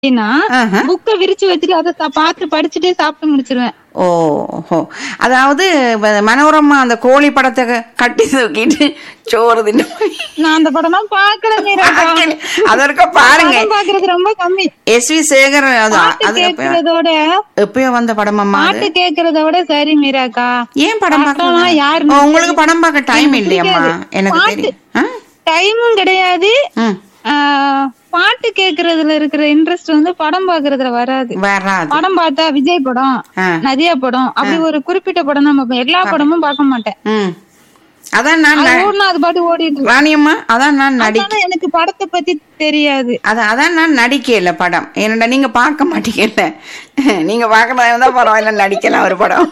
அப்படின்னா ஆஹா. புக்க விரிச்சு வச்சுட்டு அதை சா- பார்த்து படிச்சுட்டே சாப்பிட்டு முடிச்சிருவேன் ஓஹோ அதாவது வ- மனோரமா அந்த கோழி படத்தை க- கட்டி தூக்கிட்டு சோறு தின்னு நான் அந்த படம்லாம் பாக்கல மீராக்கா. அதற்க பாருங்க படம் பாக்குறது ரொம்ப கம்மி எஸ் வி சேகர் அது பாட்டு அது எப்பயோ- கேக்குறதோட எப்பயோ வந்த படமாம்மா அது பாட்டு கேக்குறத விட சரி மீராக்கா ஏன் படம் படம்லாம் பார்க்க யாரு ஓ, உங்களுக்கு படம் பார்க்க டைம் எனக்கு இல்லையம்மா பிடிக்காது. எனக்கு பாட்டு. தெரியும் ஆ? டைமும் கிடையாது ம் ஆ, பாட்டு கேக்குறதுல இருக்கிற இன்ட்ரெஸ்ட் வந்து படம் பாக்குறதுல வராது வராது படம் பார்த்தா விஜய் படம் ஆ. நதியா படம் அப்படி ஒரு குறிப்பிட்ட படம் தான் பார்ப்பேன் எல்லா படமும் பார்க்க மாட்டேன் ம் அதான் நான் அது ந- ஓடுனா அது பாட்டு ஓடிட்டு இருக்கும். ராணியம்மா அதான் நான் நடி அதனால எனக்கு படத்தை பத்தி தெரியாது அதான் அதான் நான் நடிக்கல படம் என்னடா நீங்க பார்க்க மாட்டீங்கல்ல நீங்க பார்க்கறதா இருந்தா பரவாயில்ல நடிக்கலாம் ஒரு படம்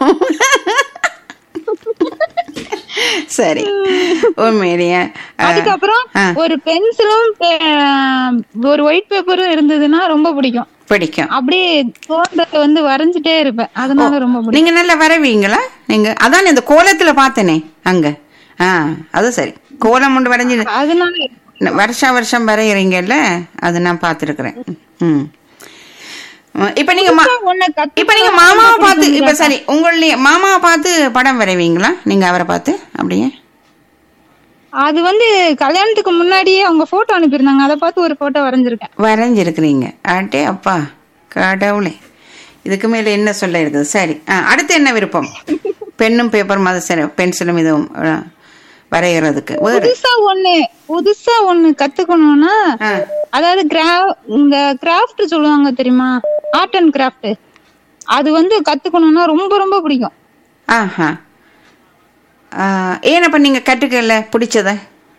சரி உண்மையிலேயே அஹ், அதுக்கப்புறம் ஆ. ஒரு பென்சிலும் ஒரு ஒயிட் பேப்பரும் இருந்ததுன்னா ரொம்ப பிடிக்கும் பிடிக்கும் அப்படியே தோன்றத வந்து வரைஞ்சிட்டே இருப்பேன் அதனால ரொம்ப பிடிக்கும் நீங்க நல்லா வரைவீங்களா நீங்க அதான் இந்த கோலத்துல பார்த்தனே அங்க ஆ அது சரி கோலம் ஒன்று வரைஞ்சி அதனால வருஷா வருஷம் வரைகிறீங்கல்ல அது நான் பார்த்துருக்குறேன் ம் இப்ப நீங்க மா- உன்னை கத்து இப்ப நீங்க மாமாவை பார்த்து இப்ப சரி உங்களுடைய மாமாவை பார்த்து படம் வரைவீங்களா நீங்க அவரை பார்த்து அப்படியே அது வந்து கல்யாணத்துக்கு முன்னாடியே அவங்க போட்டோ அனுப்பியிருந்தாங்க அதை பார்த்து ஒரு போட்டோ வரைஞ்சிருக்கேன் வரைஞ்சிருக்கிறீங்க அட்டே அப்பா கடவுளே இதுக்கு மேல என்ன சொல்ல இருக்குது சரி ஆ, அடுத்து என்ன விருப்பம் பெண்ணும் பேப்பரும் அது சரி பென்சிலும் இதுவும் ஆ, வரைகிறதுக்கு வேறு புதுசா ஒண்ணு புதுசா ஒண்ணு கத்துக்கணும்னா ஆ. அதாவது கிரா இந்த கிராஃப்ட் சொல்லுவாங்க தெரியுமா ஆர்ட் அண்ட் கிராஃப்ட் அது வந்து கத்துக்கணும்னா ரொம்ப ரொம்ப பிடிக்கும் ஆஹா ஆ, ஏன் அப்ப நீங்க கற்றுக்கல பிடிச்சத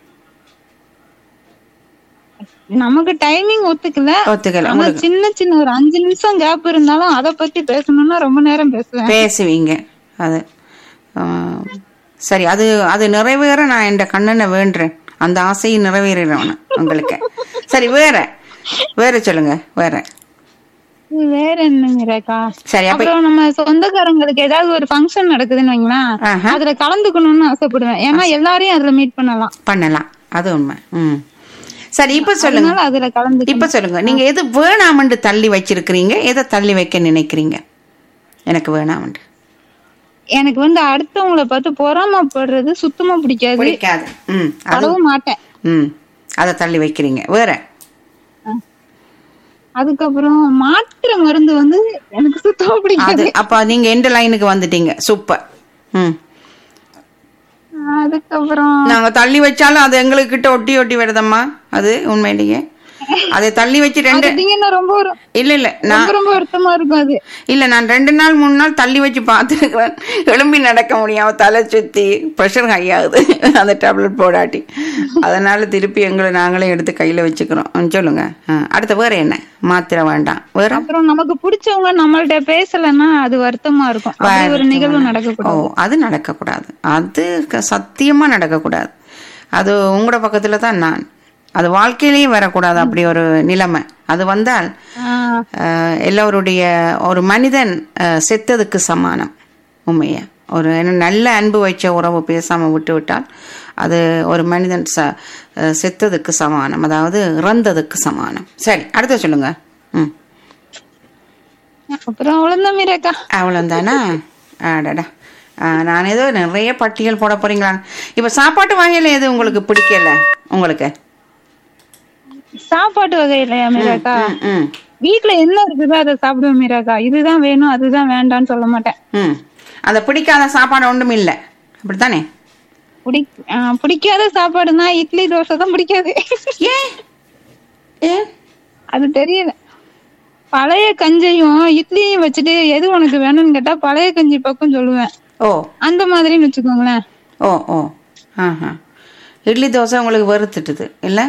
நமக்கு டைமிங் ஒத்துக்கல ஒத்துக்கல ஆனா உங்களுக்கு சின்ன சின்ன ஒரு அஞ்சு நிமிஷம் கேப் இருந்தாலும் அத பத்தி பேசணும்னா ரொம்ப நேரம் பேசுவேன் பேசுவீங்க அது ஆ, சரி அது அது நிறைவேற நான் என் கண்ணனை வேண்டுறேன் அந்த ஆசையை நிறைவேறணும் உங்களுக்கு சரி வேற வேற சொல்லுங்க வேற வேற என்னங்க ரேகா சரி அப்ப அப்புறம் நம்ம சொந்தக்காரங்களுக்கு ஏதாவது ஒரு ஃபங்க்ஷன் நடக்குதுன்னு வைங்களேன் ஆஹா. அதுல கலந்துக்கணும்னு ஆசைப்படுவேன் ஏன்னா எல்லாரையும் அதுல மீட் பண்ணலாம் பண்ணலாம் அது உண்மை ம் சரி இப்ப சொல்லுங்க அதனால அதுல கலந்து இப்ப சொல்லுங்க நீங்க எது வேணாமண்டு தள்ளி வச்சிருக்கிறீங்க எதை தள்ளி வைக்க நினைக்கிறீங்க எனக்கு வேணாமண்டு எனக்கு வந்து அடுத்தவங்கள பார்த்து பொறாமப்படுறது சுத்தமா பிடிக்காது பிடிக்காது ம் அது படவும் மாட்டேன் ம் அதை தள்ளி வைக்கிறீங்க வேற அதுக்கப்புறம் மாத்திரை மருந்து வந்து எனக்கு சுத்தமா அது பிடிக்காது அப்ப நீங்க எந்த லைனுக்கு வந்துட்டீங்க சூப்பர் ம் அதுக்கப்புறம் நாங்க தள்ளி வச்சாலும் அது எங்களுக்கு கிட்ட ஒட்டி ஒட்டி வருதம்மா அது உண்மையிலேயே அதை தள்ளி வச்சு ரெண்டு பார்த்தீங்கன்னா ரொம்ப ஒரு இல்ல இல்ல நான் ரொம்ப ரொம்ப வருத்தமா இருக்கும் அது இல்ல நான் ரெண்டு நாள் மூணு நாள் தள்ளி வச்சு பார்த்துருக்கிறேன் எழும்பி நடக்க முடியாம தலை சுத்தி ப்ரெஷர் ஹை ஆகுது அந்த டேப்லெட் போடாட்டி அதனால திருப்பி எங்களை நாங்களே எடுத்து கையில வச்சுக்கிறோம் ம், சொல்லுங்க ஆ, அடுத்து வேற என்ன மாத்திரை வேண்டாம் வேற அப்புறம் நமக்கு பிடிச்சவங்க நம்மள்ட்ட பேசலன்னா அது வருத்தமா இருக்கும் அப்படி ஒரு நிகழ்வு நடக்க ஓ அது நடக்கக்கூடாது அது க- சத்தியமா நடக்கக்கூடாது அது உங்களோட பக்கத்துல தான் நான் அது வாழ்க்கையிலேயும் வரக்கூடாது அப்படி ஒரு நிலைமை அது வந்தால் ஆஹ் அஹ், எல்லோருடைய ஒரு மனிதன் அஹ், செத்ததுக்கு சமானம் உண்மையா ஒரு என்ன நல்ல அன்பு வச்ச உறவு பேசாம விட்டு விட்டால் அது ஒரு மனிதன் ச அஹ், செத்ததுக்கு சமானம் அதாவது இறந்ததுக்கு சமானம் சரி அடுத்து சொல்லுங்க ம் அப்புறம் அவ்வளவுதான் மீராக்கா அவ்வளோதானா ஆடடா ஆ, நான் ஏதோ நிறைய பட்டியல் போட போறீங்களா இப்போ சாப்பாட்டு வகையில் எது உங்களுக்கு பிடிக்கல உங்களுக்கு சாப்பாட்டு வகையிலயா மீராக்கா ம், ம் வீட்ல என்ன இருக்குதோ அதை சாப்பிடுவேன் மீராக்கா இதுதான் வேணும் அதுதான் வேண்டாம்னு சொல்ல மாட்டேன் ம் அந்த பிடிக்காத சாப்பாடு ஒன்றும் இல்லை அப்படித்தானே பிடி ஆஹ் பிடிக்காத சாப்பாடுனா இட்லி தோசை தான் பிடிக்காது ஏன் ஏன் அது தெரியல பழைய கஞ்சையும் இட்லியும் வச்சுட்டு எது உனக்கு வேணும்னு கேட்டா பழைய கஞ்சி பக்கம் சொல்லுவேன் ஓ அந்த மாதிரின்னு வச்சுக்கோங்களேன் ஓ ஓ ஆஹா இட்லி தோசை உங்களுக்கு வறுத்துட்டுது இல்லை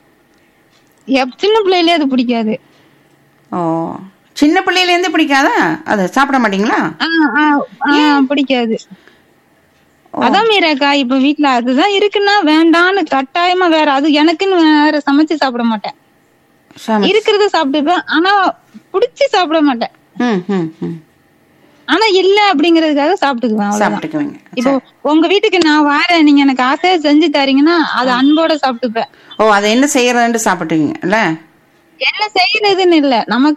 எப் சின்ன பிள்ளையிலே அது பிடிக்காது ஓ சின்ன பிள்ளையிலேருந்து பிடிக்காதா அதை சாப்பிட மாட்டீங்களா ஆஹ் ஆஹ் ஆஹ் பிடிக்காது அதான் மீராக்கா இப்ப வீட்ல அதுதான் இருக்குன்னா வேண்டான்னு கட்டாயமா வேற அது எனக்குன்னு வேற சமைச்சு சாப்பிட மாட்டேன் சாமி இருக்கிறத சாப்பிட்டுப்பேன் ஆனா புடிச்சு சாப்பிட மாட்டேன் ம் ம் ம் ஆனா இல்ல அப்படிங்கறதுக்காக சாப்பிட்டுக்குவேன் அவ்வளவுதான். சாப்பிட்டுக்குவீங்க இப்போ உங்க வீட்டுக்கு நான் வாரேன் நீங்க எனக்கு ஆசையா செஞ்சு தரீங்கன்னா அது அன்போட சாப்பிட்டுப்பேன் ஓ அதை என்ன செய்யறதுன்னு சாப்பிட்டுவீங்க இல்ல என்ன செய்யறதுன்னு இல்ல நமக்கு